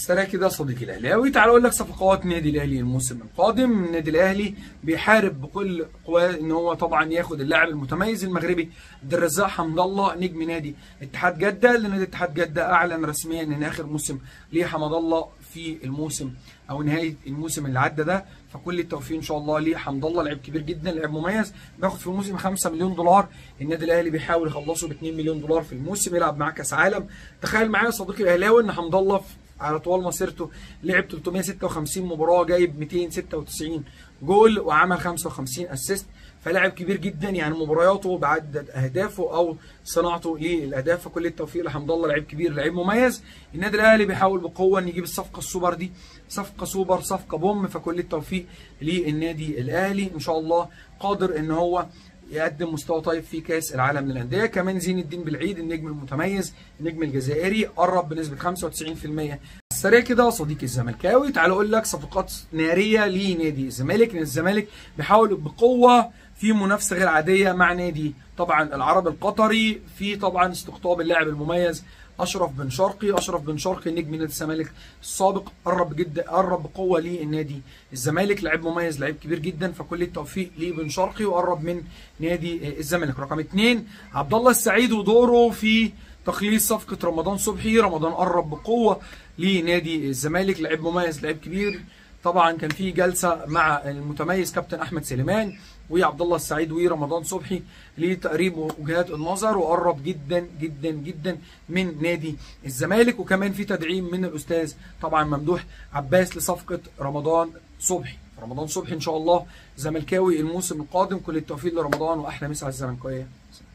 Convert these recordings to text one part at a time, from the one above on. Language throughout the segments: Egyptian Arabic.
سريع كده صديقي الاهلاوي تعال اقول لك صفقات نادي الاهلي الموسم القادم النادي الاهلي بيحارب بكل قواه ان هو طبعا ياخد اللاعب المتميز المغربي عبد الرزاق حمد الله نجم نادي اتحاد جده لان نادي اتحاد جده اعلن رسميا ان اخر موسم ليه حمد الله في الموسم او نهايه الموسم اللي عدى ده فكل التوفيق ان شاء الله ليه حمد الله لعيب كبير جدا لعيب مميز بياخد في الموسم 5 مليون دولار النادي الاهلي بيحاول يخلصه ب 2 مليون دولار في الموسم يلعب معاه كاس عالم تخيل معايا صديقي الاهلاوي ان حمد الله على طوال مسيرته لعب 356 مباراه جايب 296 جول وعمل 55 اسيست فلاعب كبير جدا يعني مبارياته بعدد اهدافه او صناعته للاهداف فكل التوفيق لحمد الله لعيب كبير لعيب مميز النادي الاهلي بيحاول بقوه ان يجيب الصفقه السوبر دي صفقه سوبر صفقه بوم فكل التوفيق للنادي الاهلي ان شاء الله قادر ان هو يقدم مستوى طيب في كاس العالم للانديه كمان زين الدين بالعيد النجم المتميز النجم الجزائري قرب بنسبه 95% سريع كده صديقي الزملكاوي تعال اقول لك صفقات ناريه لنادي الزمالك لان الزمالك بيحاول بقوه في منافسه غير عاديه مع نادي طبعا العرب القطري في طبعا استقطاب اللاعب المميز اشرف بن شرقي اشرف بن شرقي نجم نادي الزمالك السابق قرب جدا قرب بقوه للنادي الزمالك لاعب مميز لاعب كبير جدا فكل التوفيق ليه بن شرقي وقرب من نادي الزمالك رقم اثنين عبد الله السعيد ودوره في تخليص صفقه رمضان صبحي رمضان قرب بقوه لنادي الزمالك لاعب مميز لاعب كبير طبعا كان في جلسه مع المتميز كابتن احمد سليمان وعبد الله السعيد ورمضان صبحي لتقريب وجهات النظر وقرب جدا جدا جدا من نادي الزمالك وكمان في تدعيم من الاستاذ طبعا ممدوح عباس لصفقه رمضان صبحي رمضان صبحي ان شاء الله زملكاوي الموسم القادم كل التوفيق لرمضان واحلى مسا على الزملكاويه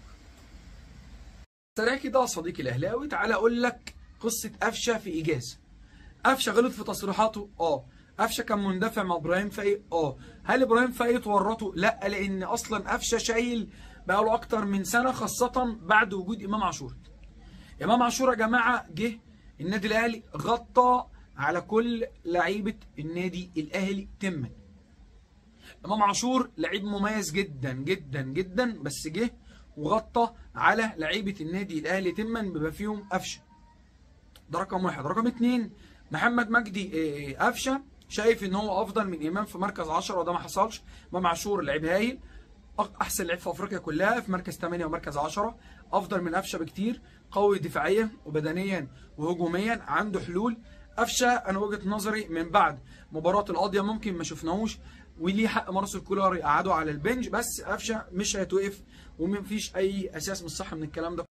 سريع كده صديقي الاهلاوي تعالى اقول لك قصه قفشه في ايجاز قفشه غلط في تصريحاته اه قفشه كان مندفع مع ابراهيم فايق اه هل ابراهيم فايق اتورطه لا لان اصلا قفشه شايل بقاله اكتر من سنه خاصه بعد وجود امام عاشور امام عاشور يا جماعه جه النادي الاهلي غطى على كل لعيبه النادي الاهلي تما امام عاشور لعيب مميز جدا جدا جدا بس جه وغطى على لعيبه النادي الاهلي تما بما فيهم قفشه ده رقم واحد رقم اتنين محمد مجدي قفشه شايف ان هو افضل من امام في مركز 10 وده ما حصلش امام عاشور لعيب هايل احسن لعيب في افريقيا كلها في مركز 8 ومركز 10 افضل من قفشه بكتير قوي دفاعيا وبدنيا وهجوميا عنده حلول قفشه انا وجهه نظري من بعد مباراه القاضيه ممكن ما شفناهوش وليه حق مارسيل كولر يقعده على البنج بس قفشه مش هيتوقف ومفيش اي اساس من الصح من الكلام ده